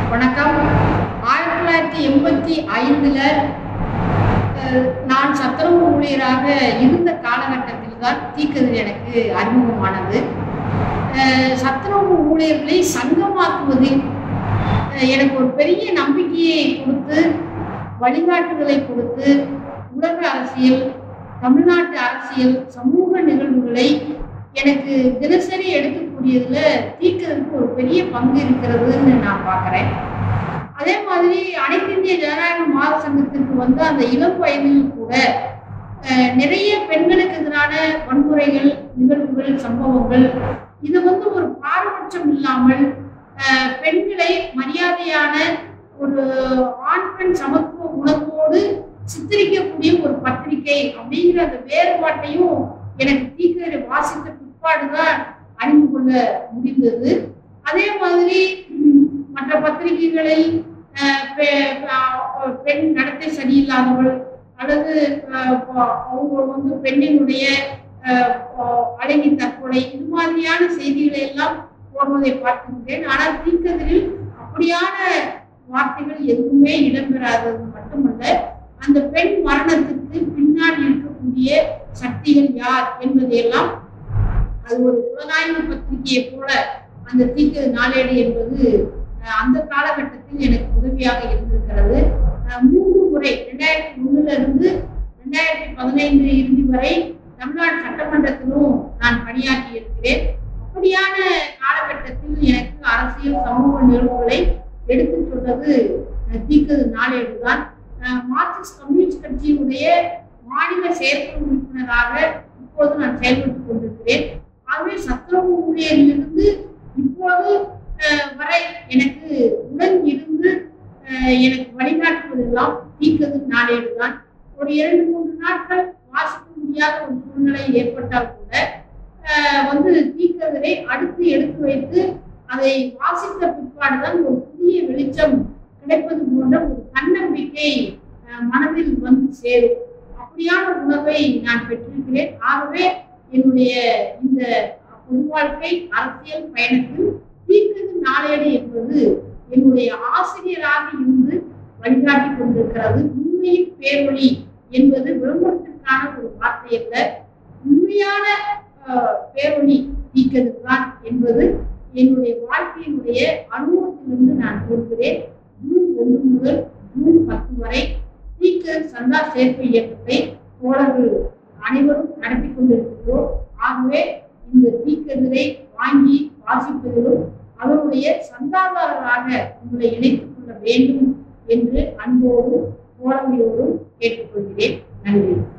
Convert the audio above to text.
வணக்கம் ஆயிரத்தி தொள்ளாயிரத்தி எண்பத்தி ஐந்துல அஹ், நான் சத்துணவு ஊழியராக இருந்த காலகட்டத்தில் தான் தீக்கதிர் எனக்கு அறிமுகமானது அஹ், சத்துணவு ஊழியர்களை சங்கமாக்குவதில் அஹ், எனக்கு ஒரு பெரிய நம்பிக்கையை கொடுத்து வழிகாட்டுதலை கொடுத்து உலக அரசியல் தமிழ்நாட்டு அரசியல் சமூக நிகழ்வுகளை எனக்கு தினசரி எடுக்கக்கூடியதுல தீர்க்கிறதுக்கு ஒரு பெரிய பங்கு இருக்கிறதுன்னு நான் பார்க்குறேன் அதே மாதிரி அனைத்து இந்திய ஜனநாயக மாத சங்கத்திற்கு வந்து அந்த இளம் வயதில் கூட அஹ், நிறைய பெண்களுக்கு எதிரான வன்முறைகள் நிகழ்வுகள் சம்பவங்கள் இது வந்து ஒரு பாரபட்சம் இல்லாமல் அஹ், பெண்களை மரியாதையான ஒரு ஆண் பெண் சமத்துவ உணர்வோடு சித்தரிக்கக்கூடிய ஒரு பத்திரிகை அப்படிங்கிற அந்த வேறுபாட்டையும் எனக்கு தீக்கரை வாசித்த பிற்பாடுதான் அறிந்து கொள்ள முடிந்தது அதே மாதிரி ம், மற்ற பத்திரிகைகளில் அஹ், பெ- அஹ், பெண் நடத்தை சரியில்லாதவள் அல்லது அஹ், ப- அவங்க வந்து பெண்ணினுடைய அஹ், அஹ், அழகி தற்கொலை இது மாதிரியான செய்திகளை எல்லாம் போடுவதை பார்த்திருக்கிறேன் ஆனால் தீக்கதிரில் அப்படியான வார்த்தைகள் எதுவுமே இடம்பெறாதது மட்டுமல்ல அந்த பெண் மரணத்துக்கு பின்னால் இருக்கக்கூடிய சக்திகள் யார் என்பதையெல்லாம் அது ஒரு புலனாய்வு பத்திரிகையை போல அந்த தீக்கு நாளேடு என்பது அஹ், அந்த காலகட்டத்தில் எனக்கு உதவியாக இருந்திருக்கிறது அஹ், மூன்று முறை ரெண்டாயிரத்தி ஒண்ணுல இருந்து ரெண்டாயிரத்தி பதினைந்து இறுதி வரை தமிழ்நாடு சட்டமன்றத்திலும் நான் பணியாற்றி இருக்கிறேன் அப்படியான காலகட்டத்தில் எனக்கு அரசியல் சமூக நிகழ்வுகளை எடுத்துச் சொன்னது அஹ், தீக்கது நாளேடு தான் மார்க்சிஸ்ட் கம்யூனிஸ்ட் கட்சியினுடைய மாநில செயற்குழு உறுப்பினராக இப்போது நான் செயல்பட்டுக் கொண்டிருக்கிறேன் ஆகவே சத்துணவு ஊழியரிலிருந்து இப்போது அஹ், வரை எனக்கு உடன் இருந்து அஹ், எனக்கு வழிகாட்டுவதெல்லாம் தீக்கது நாளேடு தான் ஒரு இரண்டு மூன்று நாட்கள் வாசிக்க முடியாத ஒரு சூழ்நிலை ஏற்பட்டால் கூட அஹ், வந்து தீக்கதிரை அடுத்து எடுத்து வைத்து அதை வாசித்த பிற்பாடுதான் ஒரு புதிய வெளிச்சம் கிடைப்பது போன்ற ஒரு தன்னம்பிக்கை அஹ், மனதில் வந்து சேரும் அப்படியான உணர்வை நான் பெற்றிருக்கிறேன் ஆகவே என்னுடைய இந்த பொது வாழ்க்கை அரசியல் பயணத்தில் தீர்க்கது நாளேடு என்பது என்னுடைய ஆசிரியராக இருந்து வழிகாட்டி கொண்டிருக்கிறது உண்மையின் பேரொளி என்பது விளம்பரத்திற்கான ஒரு வார்த்தை அல்ல உண்மையான அஹ், பேரொளி தீர்க்கது தான் என்பது என்னுடைய வாழ்க்கையினுடைய அனுபவத்திலிருந்து நான் கூறுகிறேன் ஜூன் ஒன்று முதல் ஜூன் பத்து வரை ஸ்பீக்கர் சந்தா சேர்ப்பு இயக்கத்தை தோழர்கள் அனைவரும் நடத்தி கொண்டிருக்கிறோம் ஆகவே இந்த ஸ்பீக்கரை வாங்கி வாசிப்பதிலும் அதனுடைய சந்தாதாரராக உங்களை இணைத்துக் கொள்ள வேண்டும் என்று அன்போடும் தோழமையோடும் கேட்டுக்கொள்கிறேன் நன்றி